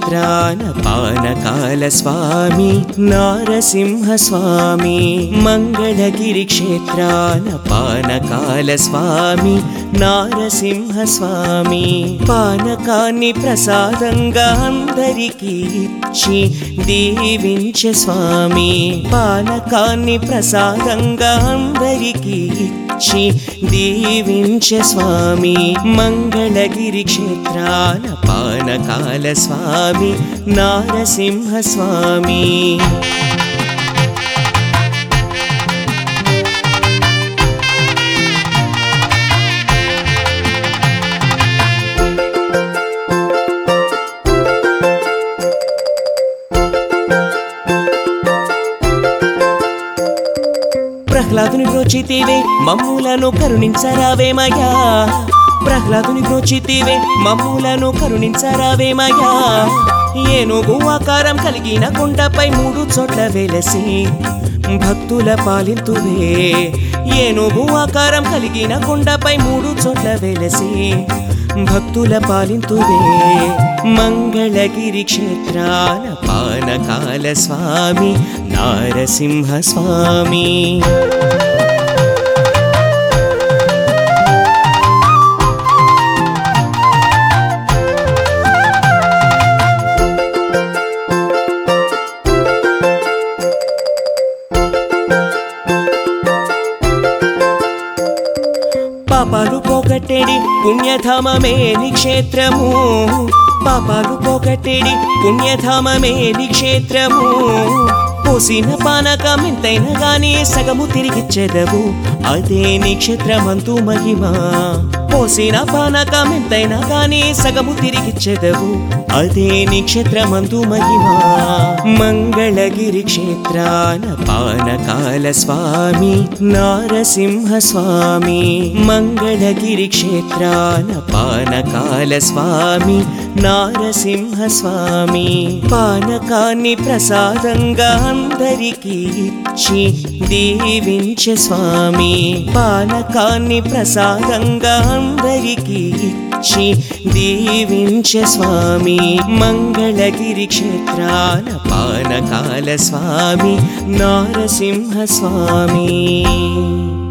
క్షేత్రాన పానకాల స్వామి నారసింహ స్వామి మంగళగిరి క్షేత్రాన పానకాల స్వామి నారసింహ స్వామి పానకాన్ని ప్రసాదంగా అందరికీ ఇచ్చి దీవించే స్వామి పానకాన్ని ప్రసాదంగా అందరికీ ఇచ్చి దీవించే స్వామి మంగళగిరి క్షేత్రాన పానకాల స్వామి నారసింహ స్వామి ప్రహ్లాదుని బ్రోచితివే మమ్ములను కరుణించరావేమయ్యా ప్రహ్లాదుని బ్రోచితివే మమ్ములను కరుణించరావేమయ్యా ఏనుగు ఆకారం కలిగిన కొండపై మూడు చోట్ల వెలసి భక్తుల పాలింతువే ఏనుగు ఆకారం కలిగిన కొండపై మూడు చోట్ల వెలసి భక్తుల పాలింతువే మంగళగిరి క్షేత్రాన పానకాల స్వామి నారసింహ స్వామి పాపాలు పోగొట్టేడి పుణ్యధామమే నీ క్షేత్రము పాపాలు పోగొట్టేడి పుణ్యధామమే నీ క్షేత్రము పోసిన పానకం ఎంతైనా గాని సగము తిరిగిచ్చెదవు అదే నీ క్షేత్రమంతు మహిమ పోసిన పానకం ఎంతైనా గాని సగము తిరిగిచ్చెదవు అదే నీ క్షేత్రమందు మహిమ మంగళగిరి క్షేత్రాన పానకాల స్వామి నారసింహ స్వామి మంగళగిరి క్షేత్రాన పానకాల స్వామి నారసింహ స్వామి పానకాన్ని ప్రసాదంగా అందరికీ ఇచ్చి దీవించే స్వామి పానకాన్ని ప్రసాదంగా అందరికీ ఇచ్చి దీవించే స్వామి మంగళగిరి క్షేత్రాన పానకాల స్వామి నారసింహ స్వామి